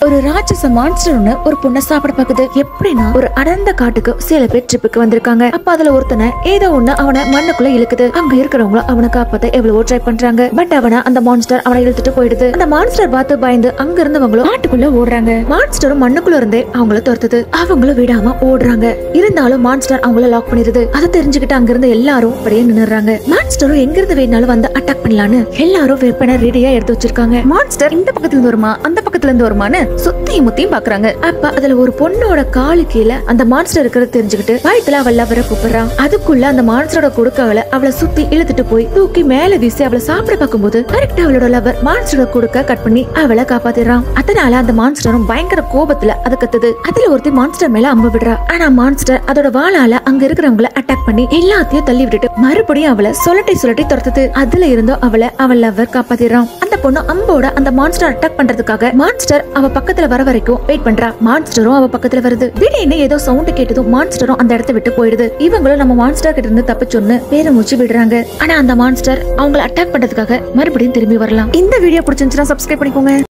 ஒரு ராட்சச மான்ஸ்டர் ஒண்ணு ஒரு பொண்ணை சாப்பிட பாக்குது எப்படின்னா ஒரு அடர்ந்த காட்டுக்கு சில பேர் ட்ரிப்புக்கு வந்திருக்காங்க அப்ப அதுல ஒருத்தனை ஏதோ ஒண்ணு அவனை மண்ணுக்குள்ள இழுக்குது அங்க இருக்கிறவங்களும் அவனை காப்பாத்த எவ்வளவோ ட்ரை பண்றாங்க பட் அவனை அந்த மான்ஸ்டர் அவனை இழுத்துட்டு போயிடுது அந்த மான்ஸ்டர் பார்த்து பயந்து அங்க இருந்தவங்களும் காட்டுக்குள்ள ஓடுறாங்க மான்ஸ்டரும் மண்ணுக்குள்ள இருந்தே அவங்கள துரத்துது அவங்களும் விடாம ஓடுறாங்க இருந்தாலும் மான்ஸ்டர் அவங்கள லாக் பண்ணிருது அதை தெரிஞ்சுக்கிட்டு அங்க இருந்த எல்லாரும் அப்படியே நின்னுறாங்க மான்ஸ்டரும் எங்க இருந்து வேணாலும் வந்து அட்டாக் பண்ணலான்னு எல்லாரும் வெப்பனை ரெடியா எடுத்து வச்சிருக்காங்க மான்ஸ்டர் இந்த பக்கத்துல இருந்து வருமா அந்த பக்கத்துல இருந்து வருமான்னு சுத்தியும் முத்தியும் பாக்குறாங்க அப்ப அதுல ஒரு பொண்ணோட காலு கீழே அந்த மான்ஸ்டர் இருக்கிறத தெரிஞ்சுக்கிட்டு பயத்துல அவள் லவரை கூப்பிடுறான் அதுக்குள்ள அந்த மான்ஸ்டரோட கொடுக்காவல அவளை சுத்தி இழுத்துட்டு போய் தூக்கி மேல வீசி அவளை சாப்பிட பார்க்கும்போது கரெக்டா அவளோட லவர் மான்ஸ்டரோட கொடுக்க கட் பண்ணி அவளை காப்பாத்திடுறான் அதனால அந்த மான்ஸ்டரும் பயங்கர கோபத்துல அது கத்துது அதுல ஒருத்தி மான்ஸ்டர் மேல அம்பு விடுறா ஆனா மான்ஸ்டர் அதோட வாளால அங்க இருக்கிறவங்கள அட்டாக் பண்ணி எல்லாத்தையும் தள்ளி விட்டுட்டு மறுபடியும் அவளை சொலட்டி சொலட்டி துரத்துது அதுல இருந்தும் அவளை அவள் லவர் காப்பாத்திடுறான் அந்த பொண்ணு அம்போட அந்த மான்ஸ்டர் அட்டாக் பண்றதுக்காக மான்ஸ்டர் அவ பக்கத்துல வர வரைக்கும் வெயிட் பண்றா மான்ஸ்டரும் அவ பக்கத்துல வருது திடீர்னு ஏதோ சவுண்ட் கேட்டதும் மான்ஸ்டரும் அந்த இடத்த விட்டு போயிடுது இவங்களும் நம்ம மான்ஸ்டர் கிட்ட இருந்து தப்பிச்சொன்னு பேரமூச்சு விடுறாங்க ஆனா அந்த மான்ஸ்டர் அவங்கள அட்டாக் பண்றதுக்காக மறுபடியும் திரும்பி வரலாம் இந்த வீடியோ பிடிச்சிருந்துச்சுன்னா சப்ஸ்கிரைப் பண்ணிக்கோங்க